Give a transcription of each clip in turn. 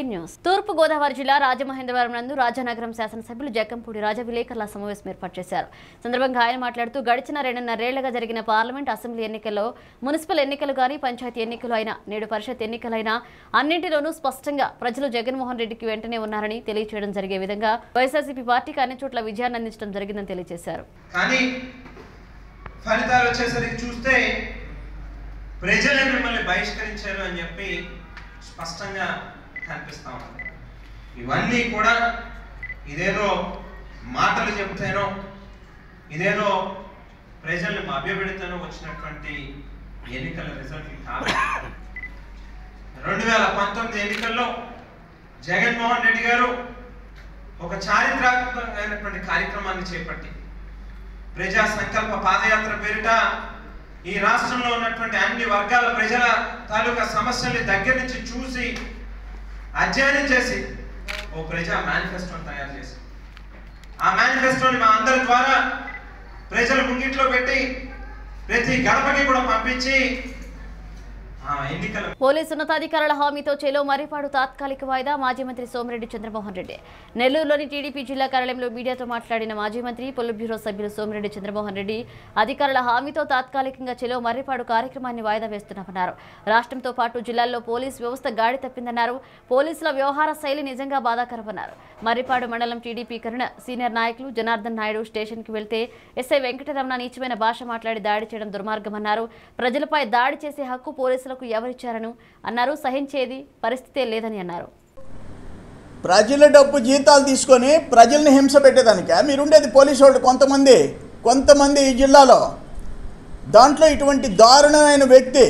News తూర్పు గోదావరి జిల్లా రాజమహేంద్రవరం నందు రాజానగరం శాసనసభ్యులు జక్కంపూడి రాజా విలేకరుల సమావేశం ఏర్పాటు చేశారు సందర్భంగా ఆయన మాట్లాడుతూ గడిచిన రెండున్నరేళ్లుగా జరిగిన పార్లమెంట్ అసెంబ్లీ ఎన్నికల్లో మున్సిపల్ ఎన్నికలు గాని పంచాయతీ ఎన్నికలు అయినా నేడు పరిషత్ ఎన్నికలైనా అన్నింటిలోనూ స్పష్టంగా ప్రజలు జగన్మోహన్ రెడ్డికి వెంటనే ఉన్నారని తెలియచేయడం జరిగే విధంగా వైఎస్ఆర్సీపీ పార్టీకి అన్ని చోట్ల విజయాన్ని అందించడం జరిగిందని తెలియజేశారు కానీ ఫలితాలు వచ్చేసరికి చూస్తే ప్రజలే మిమ్మల్ని బహిష్కరించారు అని చెప్పి స్పష్టంగా కనిపిస్తా ఉంది ఇవన్నీ కూడా ఇదేదో మాటలు చెబితేనో ఇదేదో ప్రజల్ని మభ్యపెడితేనో వచ్చినటువంటి ఎన్నికల రిజల్ట్ కాదు రెండు వేల పంతొమ్మిది ఎన్నికల్లో జగన్మోహన్ రెడ్డి గారు ఒక చారిత్రాత్మకమైనటువంటి కార్యక్రమాన్ని చేపట్టి ప్రజా సంకల్ప పాదయాత్ర పేరిట ఈ రాష్ట్రంలో ఉన్నటువంటి అన్ని వర్గాల ప్రజల తాలూకా సమస్యల్ని దగ్గర నుంచి చూసి అధ్యయనం చేసి ఓ ప్రజా మేనిఫెస్టోని తయారు చేసి ఆ మేనిఫెస్టోని మా అందరి ద్వారా ప్రజల ముంగిట్లో పెట్టి ప్రతి గడపకి కూడా పంపించి ఆ ఎన్నికల పోలీసు ఉన్నతాధికారుల హామీతో చెలో మర్రిపాడు తాత్కాలిక వాయిదా మాజీ మంత్రి సోమిరెడ్డి చంద్రమోహన్ రెడ్డి నెల్లూరులోని టీడీపీ జిల్లా కార్యాలయంలో మీడియాతో మాట్లాడిన మాజీ మంత్రి పొలిట్ బ్యూరో సభ్యులు సోమిరెడ్డి చంద్రమోహన్ రెడ్డి అధికారుల హామీతో తాత్కాలికంగా చెలో మర్రిపాడు కార్యక్రమాన్ని వాయిదా వేస్తున్నామన్నారు రాష్ట్రంతో పాటు జిల్లాల్లో పోలీస్ వ్యవస్థ గాడి తప్పిందన్నారు పోలీసుల వ్యవహార శైలి నిజంగా బాధాకరమన్నారు మర్రిపాడు మండలం టీడీపీ కరుణ సీనియర్ నాయకులు జనార్దన్ నాయుడు స్టేషన్కి వెళ్తే ఎస్ఐ వెంకటరమణ నీచమైన భాష మాట్లాడి దాడి చేయడం దుర్మార్గమన్నారు ప్రజలపై దాడి చేసే హక్కు పోలీసులకు ఎవరిచ్చారను అన్నారు సహించేది పరిస్థితే లేదని అన్నారు ప్రజల డబ్బు జీతాలు తీసుకొని ప్రజల్ని హింస పెట్టేదానికా మీరుండేది పోలీసు వాళ్ళు కొంతమంది కొంతమంది ఈ జిల్లాలో దాంట్లో ఇటువంటి దారుణమైన వ్యక్తి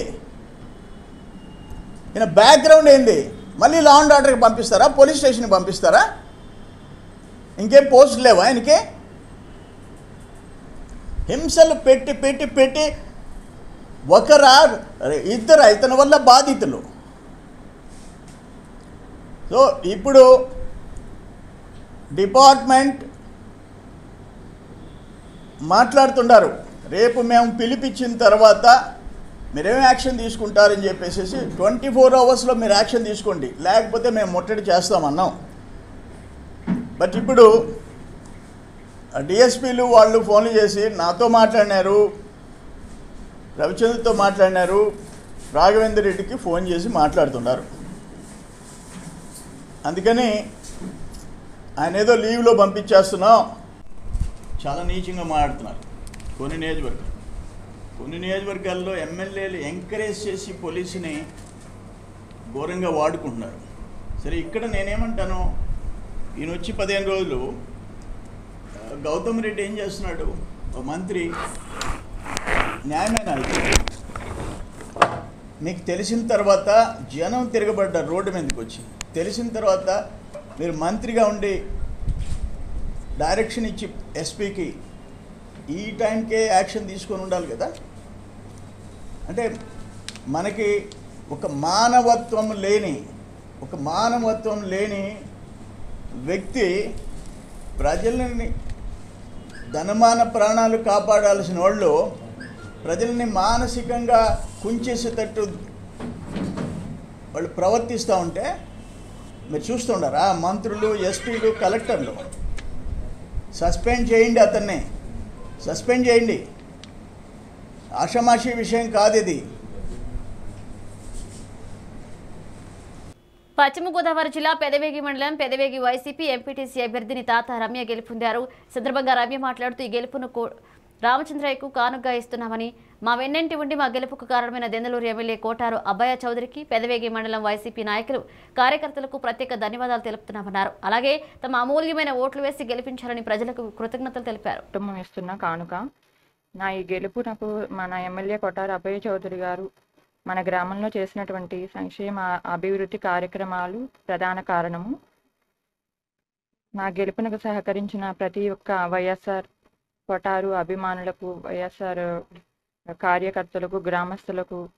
ఈయన బ్యాక్గ్రౌండ్ ఏంది మళ్ళీ లా అండ్ ఆర్డర్కి పంపిస్తారా పోలీస్ స్టేషన్కి పంపిస్తారా ఇంకేం పోస్ట్ లేవా ఆయనకి హింసలు పెట్టి పెట్టి పెట్టి ఒకరా ఇద్దరు ఇతని వల్ల బాధితులు సో ఇప్పుడు డిపార్ట్మెంట్ మాట్లాడుతున్నారు రేపు మేము పిలిపించిన తర్వాత మీరేం యాక్షన్ తీసుకుంటారని చెప్పేసి ట్వంటీ ఫోర్ అవర్స్లో మీరు యాక్షన్ తీసుకోండి లేకపోతే మేము ముట్టడి చేస్తామన్నాం బట్ ఇప్పుడు డిఎస్పీలు వాళ్ళు ఫోన్లు చేసి నాతో మాట్లాడినారు రవిచంద్రతో మాట్లాడినారు రాఘవేంద్ర రెడ్డికి ఫోన్ చేసి మాట్లాడుతున్నారు అందుకని ఆయన ఏదో లీవ్లో పంపించేస్తున్నాం చాలా నీచంగా మాట్లాడుతున్నారు కొన్ని నియోజకవర్గాలు కొన్ని నియోజకవర్గాల్లో ఎమ్మెల్యేలు ఎంకరేజ్ చేసి పోలీసుని ఘోరంగా వాడుకుంటున్నారు సరే ఇక్కడ నేనేమంటాను ఈయన వచ్చి పదిహేను రోజులు ఆ, గౌతమ్ రెడ్డి ఏం చేస్తున్నాడు ఒక మంత్రి న్యాయమైన అది. మీకు తెలిసిన తర్వాత జనం తిరగబడ్డారు రోడ్డు మీదకి వచ్చి తెలిసిన తర్వాత మీరు మంత్రిగా ఉండి డైరెక్షన్ ఇచ్చి ఎస్పీకి ఈ టైంకే యాక్షన్ తీసుకొని ఉండాలి కదా అంటే మనకి ఒక మానవత్వం లేని ఒక మానవత్వం లేని వ్యక్తి ప్రజలని ధనమాన ప్రాణాలు కాపాడాల్సిన వాళ్ళు ప్రజల్ని మానసికంగా కుంచేసేటట్టు వాళ్ళు ప్రవర్తిస్తూ ఉంటే మీరు చూస్తుండారా మంత్రులు ఎస్పీలు కలెక్టర్లు సస్పెండ్ చేయండి అతన్ని సస్పెండ్ చేయండి ఆషమాషి విషయం కాదు ఇది పశ్చిమ గోదావరి జిల్లా పెదవేగి మండలం పెదవేగి వైసీపీ ఎంపీటీసీ అభ్యర్థిని తాత రమ్య గెలుపొందారు సందర్భంగా రమ్య మాట్లాడుతూ ఈ గెలుపును కో- రామచంద్రయ్యకు కానుగ్గా ఇస్తున్నామని మా వెన్నంటి ఉండి మా గెలుపుకు కారణమైన దెందలూరు ఎమ్మెల్యే కోటారు అబ్బయ్య చౌదరికి పెదవేగి మండలం వైసీపీ నాయకులు కార్యకర్తలకు ప్రత్యేక ధన్యవాదాలు తెలుపుతున్నామన్నారు అలాగే తమ అమూల్యమైన ఓట్లు వేసి గెలిపించాలని ప్రజలకు కృతజ్ఞతలు తెలిపారు కుటుంబం ఇస్తున్న కానుక నా ఈ గెలుపు నాకు మన ఎమ్మెల్యే కొట్టారు అభయ్ చౌదరి గారు మన గ్రామంలో చేసినటువంటి సంక్షేమ అభివృద్ధి కార్యక్రమాలు ప్రధాన కారణము నా గెలుపునకు సహకరించిన ప్రతి ఒక్క వైఎస్ఆర్ కొటారు అభిమానులకు వైఎస్ఆర్ కార్యకర్తలకు గ్రామస్తులకు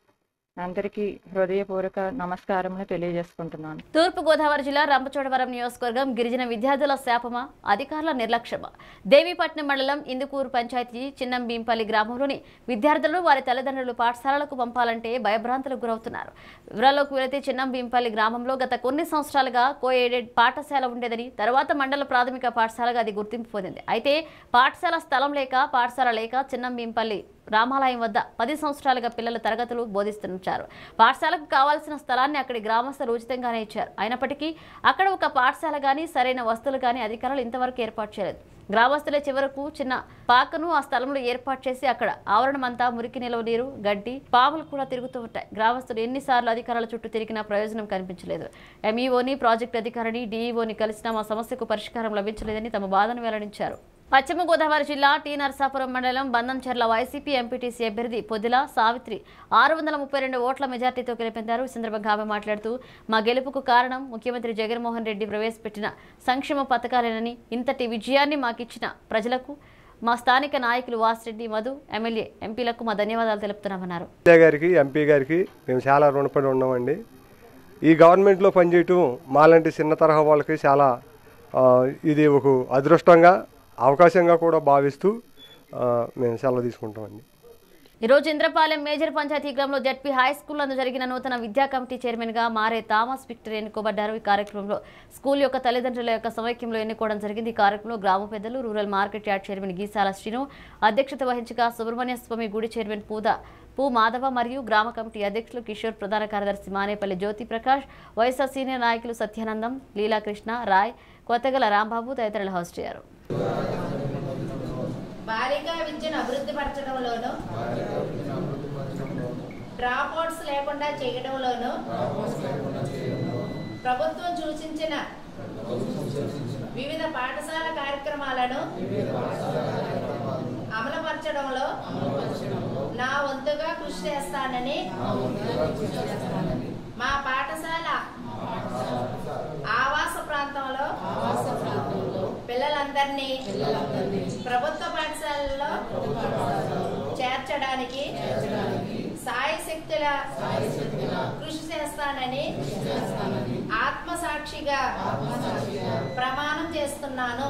అందరికీ హృదయపూర్వక నమస్కారములు తెలియజేసుకుంటున్నాను తూర్పుగోదావరి జిల్లా రంపచోడవరం నియోజకవర్గం గిరిజన విద్యార్థుల శాపమా అధికారుల నిర్లక్ష్యమా దేవీపట్నం మండలం ఇందుకూరు పంచాయతీ చిన్నం భీంపల్లి గ్రామంలోని విద్యార్థులను వారి తల్లిదండ్రులు పాఠశాలలకు పంపాలంటే భయభ్రాంతులకు గురవుతున్నారు వివరాల్లోకి వెళితే చిన్నం భీంపల్లి గ్రామంలో గత కొన్ని సంవత్సరాలుగా కో ఎయిడెడ్ పాఠశాల ఉండేదని తర్వాత మండల ప్రాథమిక పాఠశాలగా అది గుర్తింపు పొందింది అయితే పాఠశాల స్థలం లేక పాఠశాల లేక చిన్నం భీంపల్లి రామాలయం వద్ద పది సంవత్సరాలుగా పిల్లల తరగతులు బోధిస్తుంటారు పాఠశాలకు కావాల్సిన స్థలాన్ని అక్కడి గ్రామస్తులు ఉచితంగానే ఇచ్చారు అయినప్పటికీ అక్కడ ఒక పాఠశాల కానీ సరైన వస్తువులు కానీ అధికారులు ఇంతవరకు ఏర్పాటు చేయలేదు గ్రామస్తులే చివరకు చిన్న పాకను ఆ స్థలంలో ఏర్పాటు చేసి అక్కడ ఆవరణమంతా మురికి నిలవ నీరు గడ్డి పాములు కూడా తిరుగుతూ ఉంటాయి గ్రామస్తులు ఎన్నిసార్లు అధికారుల చుట్టూ తిరిగినా ప్రయోజనం కనిపించలేదు ఎంఈఓని ప్రాజెక్టు అధికారిని డీఈఓని కలిసినా మా సమస్యకు పరిష్కారం లభించలేదని తమ బాధను వెల్లడించారు పశ్చిమ గోదావరి జిల్లా టీ నరసాపురం మండలం బంధంచెర్ల వైసీపీ ఎంపీటీసీ అభ్యర్థి పొదిల సావిత్రి ఆరు వందల ముప్పై రెండు ఓట్ల మెజార్టీతో గెలిపించారు ఈ సందర్భంగా ఆమె మాట్లాడుతూ మా గెలుపుకు కారణం ముఖ్యమంత్రి జగన్మోహన్ రెడ్డి ప్రవేశపెట్టిన సంక్షేమ పథకాలేనని ఇంతటి విజయాన్ని మాకిచ్చిన ప్రజలకు మా స్థానిక నాయకులు వాసిరెడ్డి మధు ఎమ్మెల్యే ఎంపీలకు మా ధన్యవాదాలు తెలుపుతున్నామన్నారు ఎమ్మెల్యే గారికి ఎంపీ గారికి మేము చాలా రుణపడి ఉన్నామండి ఈ గవర్నమెంట్లో పనిచేయటం మాలాంటి చిన్న తరహా వాళ్ళకి చాలా ఆ, ఇది ఒక అదృష్టంగా అవకాశంగా కూడా భావిస్తూ ఆ, మేము సెలవు తీసుకుంటామండి ఈరోజు ఇంద్రపాలెం మేజర్ పంచాయతీ గ్రామంలో జడ్పీ హై స్కూల్ నందు జరిగిన నూతన విద్యా కమిటీ చైర్మన్ గా మారే థామస్ విక్టర్ ఎన్నుకోబడ్డారు ఈ కార్యక్రమంలో స్కూల్ యొక్క తల్లిదండ్రుల యొక్క సమైక్యంలో ఎన్నుకోవడం జరిగింది ఈ కార్యక్రమంలో గ్రామ పెద్దలు rural market yard chairman Geesala Srinu అధ్యక్షత వహించగా సుబ్రహ్మణ్య స్వామి గుడి చైర్మన్ పూద పూ మాధవ మరియు గ్రామ కమిటీ అధ్యక్షులు కిషోర్ ప్రధాన కార్యదర్శి మానేపల్లి జ్యోతి ప్రకాష్ వైఎస్ఆర్ సీనియర్ నాయకులు సత్యానందం లీలాకృష్ణ రాయ్ కొత్తగల రాంబాబు తదితరులు హోస్ట్ అయ్యారు బాలికా విద్యను అభివృద్ధి పరచడంలోను డ్రాప్ అవుట్స్ లేకుండా చేయడంలోను ప్రభుత్వం సూచించిన వివిధ పాఠశాల కార్యక్రమాలను అమలుపరచడంలో నా వంతుగా కృషి చేస్తానని మా పాఠశాల ఆవాస ప్రాంతంలో పిల్లలందరినీ ప్రభుత్వ పాఠశాలలో చేర్చడానికి సాయి శక్తుల కృషి చేస్తానని ఆత్మసాక్షిగా ప్రమాణం చేస్తున్నాను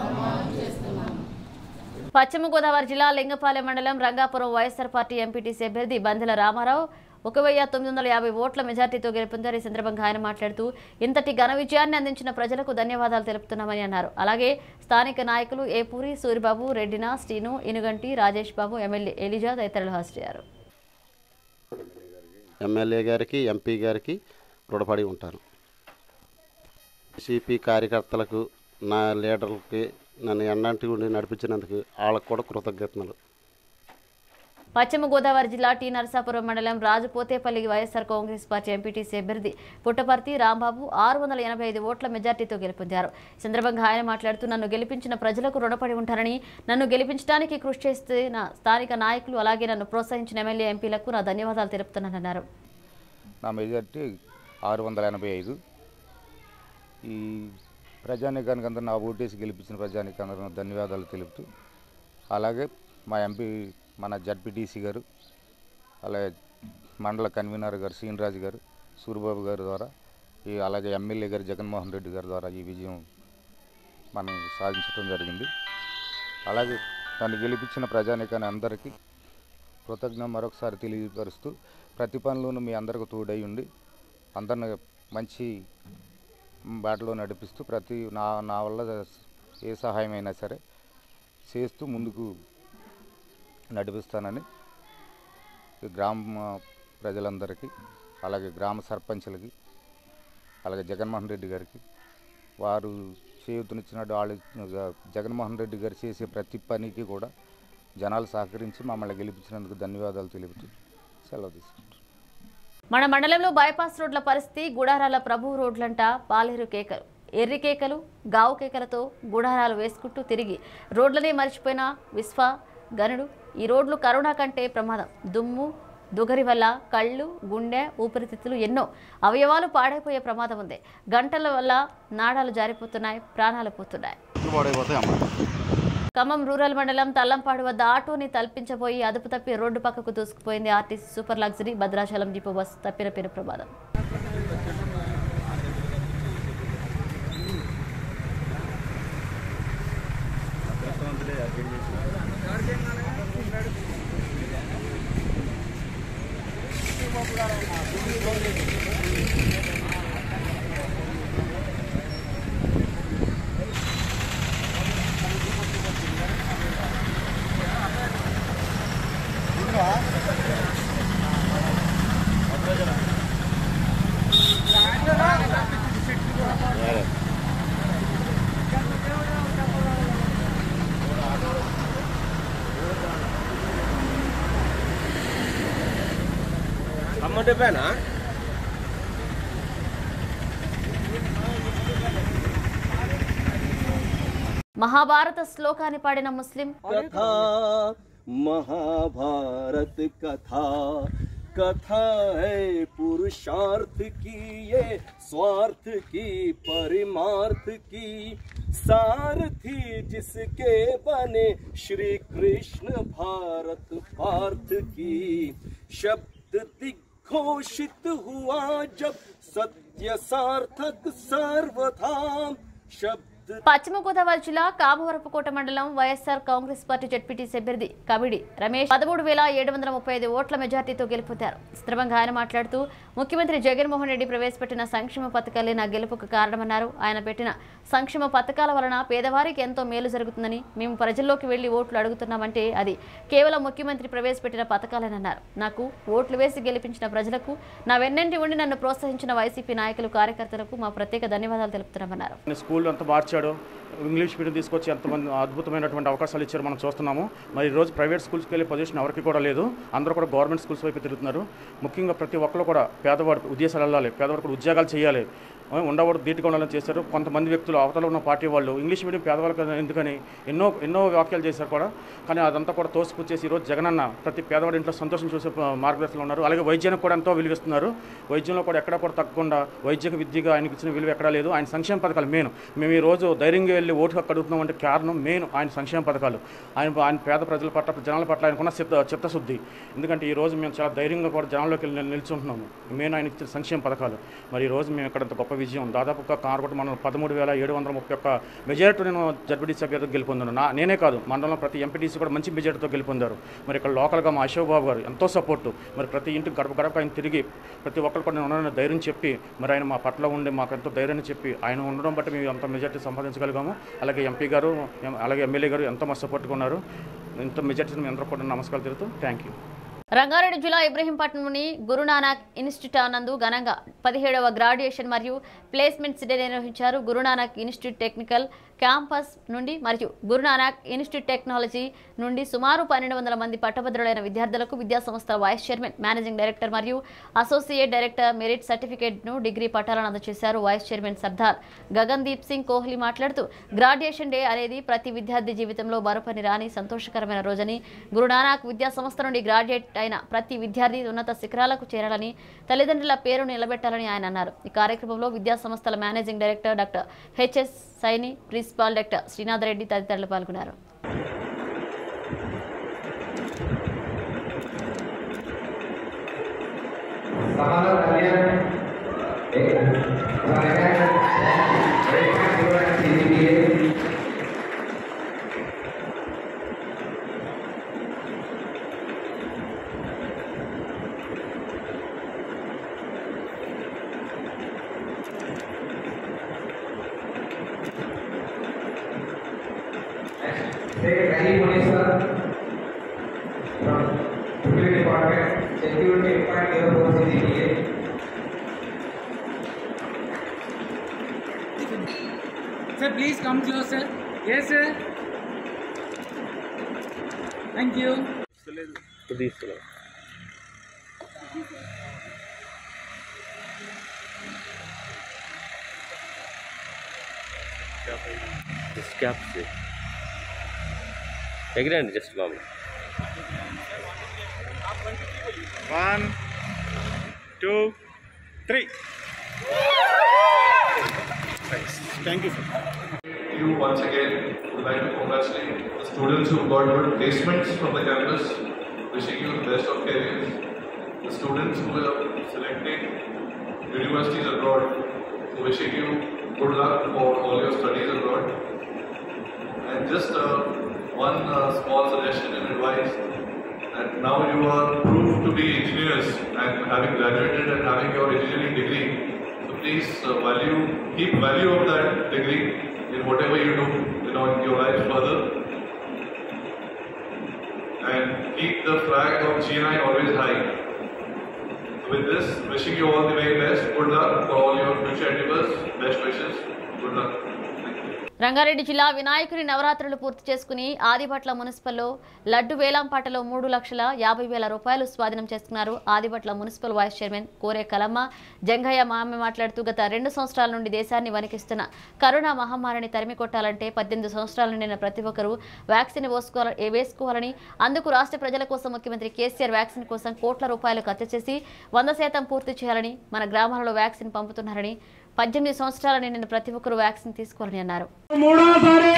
పశ్చిమ గోదావరి జిల్లా లింగపాలెం మండలం రంగాపురం వైఎస్ఆర్ పార్టీ ఎంపీటీసీ అభ్యర్థి బందెల రామారావు ఒక వెయ్యి తొమ్మిది వందల యాభై ఓట్ల మెజార్టీతో గెలుపొందారు ఈ సందర్భంగా ఆయన మాట్లాడుతూ ఇంతటి ఘన విజయాన్ని అందించిన ప్రజలకు ధన్యవాదాలు తెలుపుతున్నామని అన్నారు అలాగే స్థానిక నాయకులు ఏపూరి సూరిబాబు రెడ్డిన శ్రీను ఇనుగంటి రాజేష్ బాబు ఎమ్మెల్యే ఎలిజా తదితరులు హాజరయ్యారు ఎమ్మెల్యే గారికి ఎంపీ గారికి రుణపడి ఉంటాను సిపి కార్యకర్తలకు నా లీడర్లకి నన్ను ఎన్నంటి ఉండి నడిపించినందుకు వాళ్ళకు కూడా కృతజ్ఞతలు పశ్చిమ గోదావరి జిల్లా టీ నరసాపురం మండలం Rajupothepalli YSR Congress party MPTC అభ్యర్థి పుట్టపర్తి రాంబాబు ఆరు వందల ఎనభై ఐదు ఓట్ల మెజార్టీతో గెలుపొందారు ఈ సందర్భంగా ఆయన మాట్లాడుతూ నన్ను గెలిపించిన ప్రజలకు రుణపడి ఉంటారని నన్ను గెలిపించడానికి కృషి చేస్తున్న స్థానిక నాయకులు అలాగే నన్ను ప్రోత్సహించిన ఎమ్మెల్యే ఎంపీలకు నా ధన్యవాదాలు తెలుపుతున్నానన్నారు నా మెజార్టీ ఆరు వందల ఎనభై ఐదు ఈ ప్రజానికానికి అందరూ నా ఓటేసి గెలిపించిన ప్రజానికి అందరూ ధన్యవాదాలు తెలుపుతూ అలాగే మా ఎంపీ మన జడ్పీటీసీ గారు అలాగే మండల కన్వీనర్ గారు శ్రీనిరాజు గారు సూరిబాబు గారి ద్వారా ఈ అలాగే ఎమ్మెల్యే గారు జగన్మోహన్ రెడ్డి గారి ద్వారా ఈ విజయం మనం సాధించడం జరిగింది అలాగే నన్ను గెలిపించిన ప్రజానికాన్ని అందరికీ కృతజ్ఞ మరొకసారి తెలియపరుస్తూ ప్రతి పనిలోనూ మీ అందరికి తోడై ఉండి అందరిని మంచి బాటలో నడిపిస్తూ ప్రతి నా నా వల్ల ఏ సహాయం అయినా సరే చేస్తూ ముందుకు నడిపిస్తానని ఈ గ్రామ ప్రజలందరికీ అలాగే గ్రామ సర్పంచులకి అలాగే జగన్మోహన్ రెడ్డి గారికి వారు చేయూతనిచ్చినట్టు వాళ్ళు జగన్మోహన్ రెడ్డి గారు చేసే ప్రతి పనికి కూడా జనాలు సహకరించి మమ్మల్ని గెలిపించినందుకు ధన్యవాదాలు తెలుపుతూ సెలవు తీసుకుంటారు మన మండలంలో బైపాస్ రోడ్ల పరిస్థితి గుడారాల ప్రభు రోడ్లంట పాలేరు కేకలు ఎర్రి కేకలు గావు కేకలతో గుడారాలు వేసుకుంటూ తిరిగి రోడ్లనే మర్చిపోయిన విశ్వ గనుడు ఈ రోడ్లు కరోనా కంటే ప్రమాదం దుమ్ము దుగరి వల్ల కళ్ళు గుండె ఊపిరితిత్తులు ఎన్నో అవయవాలు పాడైపోయే ప్రమాదం ఉంది గంటల వల్ల నాడాలు జారిపోతున్నాయి ప్రాణాలు పోతున్నాయి పాడైపోతాయి అమ్మ ఖమ్మం రూరల్ మండలం తల్లంపాడు వద్ద ఆటోని తల్పించబోయి అదుపు తప్పి రోడ్డు పక్కకు దూసుకుపోయింది RTC super luxury Bhadrachalam depot bus తప్పిన పేరు ప్రమాదం అమ్మటిపేనా మహాభారత శ్లోకాన్ని పాడిన ముస్లిం कथा महाभारत कथा कथा है पुरुषार्थ की ये स्वार्थ की परिमार्थ की सारथी जिसके बने श्री कृष्ण भारत पार्थ की शब्द दिग्घोषित हुआ जब सत्य सार्थक सर्वधाम शब्द పశ్చిమ గోదావరి జిల్లా కామవరపుకోట మండలం వైఎస్ఆర్ కాంగ్రెస్ పార్టీ జడ్పీటీసీ అభ్యర్థి కమిడి రమేష్ పదమూడు వేల ఏడు వందల ముప్పై ఐదు ఓట్ల మెజార్టీతో గెలుపొందారు సందర్భంగా ఆయన మాట్లాడుతూ ముఖ్యమంత్రి జగన్మోహన్ రెడ్డి ప్రవేశపెట్టిన సంక్షేమ పథకాలే నా గెలుపుకు కారణమన్నారు ఆయన పెట్టిన సంక్షేమ పథకాల వలన పేదవారికి ఎంతో మేలు జరుగుతుందని మేము ప్రజల్లోకి వెళ్లి ఓట్లు అడుగుతున్నామంటే అది కేవలం ముఖ్యమంత్రి ప్రవేశపెట్టిన పథకాలేనన్నారు నాకు ఓట్లు వేసి గెలిపించిన ప్రజలకు నా వెన్నంటి ఉండి నన్ను ప్రోత్సహించిన వైసీపీ నాయకులు కార్యకర్తలకు మా ప్రత్యేక ధన్యవాదాలు తెలుపుతున్నామన్నారు స్కూల్ అంతా మార్చాడు ఇంగ్లీష్ మీడియం తీసుకొచ్చి ఎంతమంది అద్భుతమైనటువంటి అవకాశాలు ఇచ్చారు మనం చూస్తున్నాము మరి ఈ రోజు ప్రైవేట్ స్కూల్స్కి వెళ్ళే పొజిషన్ ఎవరికి కూడా లేదు అందరూ కూడా గవర్నమెంట్ స్కూల్స్ వైపు తిరుగుతున్నారు ముఖ్యంగా ప్రతి ఒక్కరు కూడా పేదవాడు ఉద్దేశాలు వెళ్ళాలి పేదవాడు కూడా ఉద్యోగాలు చేయాలి ఆ, ఉండవాడు ధీటుగా ఉండాలని చేశారు కొంతమంది వ్యక్తులు అవతల ఉన్న పార్టీ వాళ్ళు ఇంగ్లీష్ మీడియం పేదవాళ్ళకి ఎందుకని ఎన్నో ఎన్నో వ్యాఖ్యలు చేశారు కూడా కానీ అదంతా కూడా తోసిపుచ్చేసి ఈరోజు జగనన్న ప్రతి పేదవాడి ఇంట్లో సంతోషం చూసే ప- మార్గదర్శనంలో ఉన్నారు అలాగే వైద్యానికి కూడా ఎంతో విలువిస్తున్నారు వైద్యంలో కూడా ఎక్కడా కూడా తగ్గకుండా వైద్యక విద్యగా ఆయనకి ఇచ్చిన విలువ ఎక్కడా లేదు ఆయన సంక్షేమ పథకాలు మెయిన్ మేము ఈ రోజు ధైర్యంగా వెళ్ళి ఓటు హక్కు అడుగుతున్నాం అంటే కారణం మెయిన్ ఆయన సంక్షేమ పథకాలు ఆయన ఆయన పేద ప్రజల పట్ల జనాల పట్ల ఆయనకున్న చిత్త చిత్తశుద్ధి ఎందుకంటే ఈ రోజు మేము చాలా ధైర్యంగా కూడా జనాల్లోకి వెళ్ళి నిల్- నిల్చుంటున్నాము మెయిన్ ఆయన ఇచ్చిన సంక్షేమ పథకాలు మరి ఈ రోజు మేము ఇక్కడ ఇంత గొప్ప విజయం దాదాపుగా కారకొట్ట మనం పదమూడు వేల ఏడు వందల ముప్పై ఒక్క మెజారిటీ నేను జడ్పీటీసీ అభ్యర్థిగా గెలుపొందాను నా నేనే కాదు మండలంలో ప్రతి ఎంపీటీసీ కూడా మంచి మెజారిటీతో గెలుపొందారు మరి ఇక్కడ లోకల్గా మా అశోక్ బాబు గారు ఎంతో సపోర్టు మరి ప్రతి ఇంటికి గడప గడప ఆయన తిరిగి ప్రతి ఒక్కరు కూడా నేను ఉన్నానని ధైర్యం చెప్పి మరి ఆయన మా పట్ల ఉండి మాకు ఎంతో ధైర్యాన్ని చెప్పి ఆయన ఉండడం బట్టి మేము అంత మెజార్టీ సంపాదించగలిగాము అలాగే ఎంపీ గారు ఎం- అలాగే ఎమ్మెల్యే గారు ఎంతో మా సపోర్ట్గా ఉన్నారు ఇంత మెజార్టీ మేము అందరూ కూడా నమస్కారాలు తెలుపుతూ థ్యాంక్ యూ రంగారెడ్డి జిల్లా ఇబ్రహీంపట్నంలోని గురునానక్ ఇన్స్టిట్యూట్ నందు ఘనంగా పదిహేడవ గ్రాడ్యుయేషన్ మరియు ప్లేస్మెంట్స్ డే నిర్వహించారు గురునానక్ ఇన్స్టిట్యూట్ టెక్నికల్ క్యాంపస్ నుండి మరియు గురునానక్ ఇన్స్టిట్యూట్ టెక్నాలజీ నుండి సుమారు పన్నెండు వందల మంది పట్టభద్రులైన విద్యార్థులకు విద్యా సంస్థల వైస్ చైర్మన్ మేనేజింగ్ డైరెక్టర్ మరియు అసోసియేట్ డైరెక్టర్ మెరిట్ సర్టిఫికేట్ను డిగ్రీ పట్టాలను అందజేశారు వైస్ చైర్మన్ సర్దార్ గగన్దీప్ సింగ్ కోహ్లీ మాట్లాడుతూ గ్రాడ్యుయేషన్ డే అనేది ప్రతి విద్యార్థి జీవితంలో మరొకని రాని సంతోషకరమైన రోజని గురునానక్ విద్యా సంస్థ నుండి గ్రాడ్యుయేట్ అయిన ప్రతి విద్యార్థి ఉన్నత శిఖరాలకు చేరాలని తల్లిదండ్రుల పేరు నిలబెట్టాలని ఆయన అన్నారు ఈ కార్యక్రమంలో విద్యా సంస్థల managing director doctor HS Saini principal doctor Srinath Reddy తదితరులు పాల్గొన్నారు Sir, please come closer. Yes, sir. Thank you. ఎగిరండి జస్ట్ మామూలు one two three thank you sir you once again. Would like to congratulate the students who got good placements from the campus. Wishing you the best of careers. The students who are selecting universities abroad. Wishing you good luck for all your studies abroad. And just uh, one uh, small suggestion and advice that now you are proved to be engineers and having graduated and having your engineering degree. So please uh, value, keep value of that degree in whatever you do, you know, in your life further. And keep the flag of GNI always high. So with this, wishing you all the very best. Good luck for all your future endeavors. Best wishes. Good luck. Rangareddy జిల్లా వినాయకుని నవరాత్రులు పూర్తి చేసుకుని ఆదిభట్ల మున్సిపల్లో లడ్డు వేలంపాటలో మూడు లక్షల యాభై వేల రూపాయలు స్వాధీనం చేసుకున్నారు ఆదిభట్ల మున్సిపల్ వైస్ చైర్మన్ కోరే కలమ్మ జంగయ్య మామె మాట్లాడుతూ గత రెండు సంవత్సరాల నుండి దేశాన్ని వణికిస్తున్న కరోనా మహమ్మారిని తరిమి కొట్టాలంటే పద్దెనిమిది సంవత్సరాల నిండిన ప్రతి ఒక్కరూ వ్యాక్సిన్ వేసుకోవాలని వేసుకోవాలని అందుకు రాష్ట్ర ప్రజల కోసం ముఖ్యమంత్రి కేసీఆర్ వ్యాక్సిన్ కోసం కోట్ల రూపాయలు ఖర్చు చేసి వంద శాతం పూర్తి చేయాలని మన గ్రామాలలో వ్యాక్సిన్ పంపుతున్నారని పద్దెనిమిది సంవత్సరాల నిండిన ప్రతి ఒక్కరూ వ్యాక్సిన్ తీసుకోవాలని అన్నారు మూడోసారి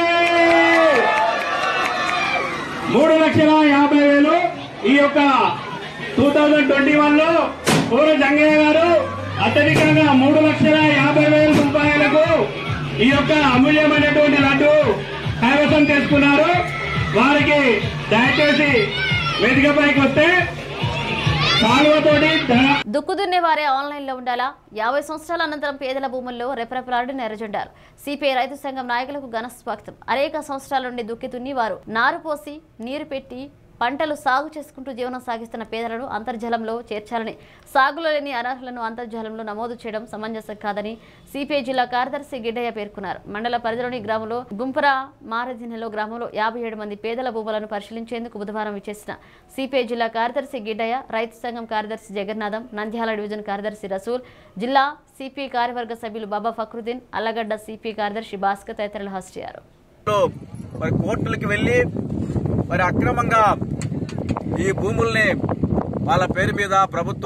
మూడు లక్షల యాభై వేలు ఈ యొక్క టూ థౌజండ్ ట్వంటీ వన్ లో పూర జంగయ్య గారు అత్యధికంగా మూడు లక్షల యాభై వేల రూపాయలకు ఈ యొక్క అమూల్యమైనటువంటి లడ్డు కైవసం చేసుకున్నారు వారికి దయచేసి వేదికపైకి వస్తే కాలువతోటి ధన- దుక్కు దున్నే వారే ఆన్లైన్లో ఉండాలా యాభై సంవత్సరాల అనంతరం పేదల భూముల్లో రెపరెపలాడి నెరజొండారు సిపిఐ రైతు సంఘం నాయకులకు ఘన స్వాగతం అనేక సంవత్సరాల నుండి దుక్కి దున్ని వారు నారు పోసి నీరు పెట్టి పంటలు సాగు చేసుకుంటూ జీవనం సాగిస్తున్న పేదలను అంతర్జలంలో చేర్చాలని సాగులో లేని అనర్హులను అంతర్జాలంలో నమోదు చేయడం సమంజసం కాదని సిపిఐ జిల్లా కార్యదర్శి గిడ్డయ్య పేర్కొన్నారు మండల పరిధిలోని గ్రామంలో గుంపర మారదినెలో గ్రామంలో యాభై ఏడు మంది పేదల భూములను పరిశీలించేందుకు బుధవారం విచ్చేసిన సిపిఐ జిల్లా కార్యదర్శి గిడ్డయ్య రైతు సంఘం కార్యదర్శి జగన్నాథం నంద్యాల డివిజన్ కార్యదర్శి రసూల్ జిల్లా సిపిఐ కార్యవర్గ సభ్యులు బాబా ఫక్రుద్దీన్ అల్లగడ్డ సిపిఐ కార్యదర్శి భాస్కర్ తదితరులు హాజరయ్యారు లో మరి కోర్టులకు వెళ్ళి మరి అక్రమంగా ఈ భూముల్ని వాళ్ళ పేరు మీద ప్రభుత్వ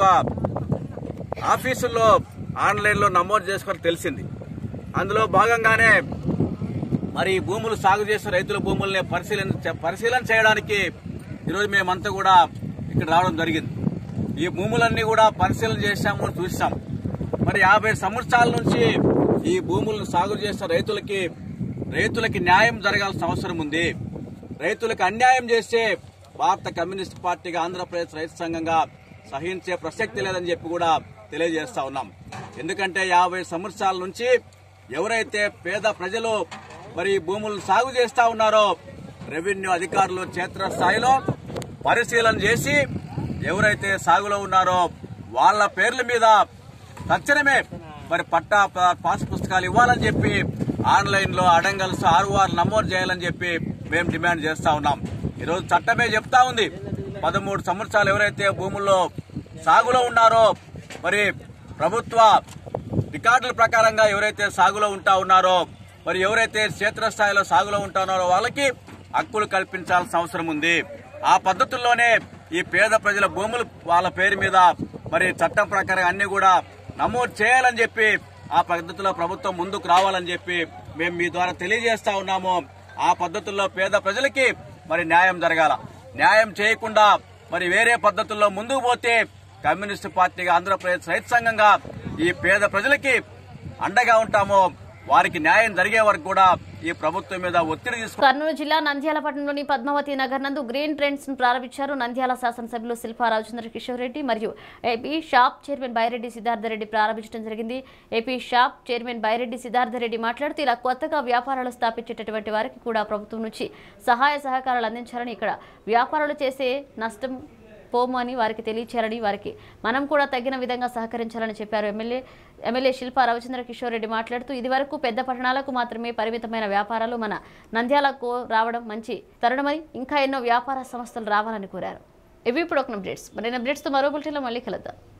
ఆఫీసుల్లో ఆన్లైన్లో నమోదు చేసుకొని తెలిసింది అందులో భాగంగానే మరి ఈ భూములు సాగు చేసిన రైతుల భూముల్ని పరిశీలన పరిశీలన చేయడానికి ఈరోజు మేమంతా కూడా ఇక్కడ రావడం జరిగింది ఈ భూములన్నీ కూడా పరిశీలన చేశాము చూసాం మరి యాభై సంవత్సరాల నుంచి ఈ భూములను సాగు చేసిన రైతులకి రైతులకి న్యాయం జరగాల్సిన అవసరం ఉంది రైతులకు అన్యాయం చేస్తే భారత కమ్యూనిస్ట్ పార్టీగా ఆంధ్రప్రదేశ్ రైతు సంఘంగా సహించే ప్రసక్తి లేదని చెప్పి కూడా తెలియజేస్తా ఉన్నాం ఎందుకంటే యాభై సంవత్సరాల నుంచి ఎవరైతే పేద ప్రజలు మరి ఈ భూములను సాగు చేస్తా ఉన్నారో రెవెన్యూ అధికారులు క్షేత్రస్థాయిలో పరిశీలన చేసి ఎవరైతే సాగులో ఉన్నారో వాళ్ళ పేర్ల మీద తక్షణమే మరి పట్టా ప- పాస్ పుస్తకాలు ఇవ్వాలని చెప్పి ఆన్లైన్ లో అడంగల్స్ ఆర్ఓఆర్ నమోదు చేయాలని చెప్పి మేము డిమాండ్ చేస్తా ఉన్నాం ఈరోజు చట్టమే చెప్తా ఉంది పదమూడు సంవత్సరాలు ఎవరైతే భూముల్లో సాగులో ఉన్నారో మరి ప్రభుత్వ రికార్డుల ప్రకారంగా ఎవరైతే సాగులో ఉంటా ఉన్నారో మరి ఎవరైతే క్షేత్రస్థాయిలో సాగులో ఉంటున్నారో వాళ్ళకి హక్కులు కల్పించాల్సిన అవసరం ఉంది ఆ పద్ధతుల్లోనే ఈ పేద ప్రజల భూములు వాళ్ళ పేరు మీద మరి చట్టం ప్రకారం అన్ని కూడా నమోదు చేయాలని చెప్పి ఆ పద్ధతిలో ప్రభుత్వం ముందుకు రావాలని చెప్పి మేము మీ ద్వారా తెలియజేస్తా ఉన్నాము ఆ పద్ధతుల్లో పేద ప్రజలకి మరి న్యాయం జరగాల న్యాయం చేయకుండా మరి వేరే పద్ధతుల్లో ముందుకు పోతే కమ్యూనిస్ట్ పార్టీగా ఆంధ్రప్రదేశ్ రైతు సంఘంగా ఈ పేద ప్రజలకి అండగా ఉంటాము వారికి న్యాయం జరిగే వరకు కూడా ఈ ప్రభుత్వం మీద ఒత్తిడి తీసుకు కర్నూలు జిల్లా నంద్యాల పట్టణంలోని పద్మావతి నగర్ నందు గ్రీన్ ట్రెండ్స్ ను ప్రారంభించారు నంద్యాల శాసనసభ్యులు శిల్పా రాజచంద్ర కిషోర్ రెడ్డి మరియు AP shop chairman Byreddy Siddharthreddy ప్రారంభించడం జరిగింది AP shop chairman Byreddy Siddharthreddy మాట్లాడుతూ ఇలా కొత్తగా వ్యాపారాలు స్థాపించేటటువంటి వారికి కూడా ప్రభుత్వం నుంచి సహాయ సహకారాలు అందించాలని ఇక్కడ వ్యాపారాలు చేసే నష్టం పోము అని వారికి తెలియచేయాలని వారికి మనం కూడా తగిన విధంగా సహకరించాలని చెప్పారు ఎమ్మెల్యే ఎమ్మెల్యే శిల్పా రవిచంద్ర కిషోర్ రెడ్డి మాట్లాడుతూ ఇదివరకు పెద్ద పట్టణాలకు మాత్రమే పరిమితమైన వ్యాపారాలు మన నంద్యాలకు రావడం మంచి తరుణమని ఇంకా ఎన్నో వ్యాపార సంస్థలు రావాలని కోరారు ఇవి ఇప్పుడు ఒక అప్డేట్స్ మరిన్ని అప్డేట్స్తో మరో బులెటిన్లో మళ్ళీ కలుద్దాం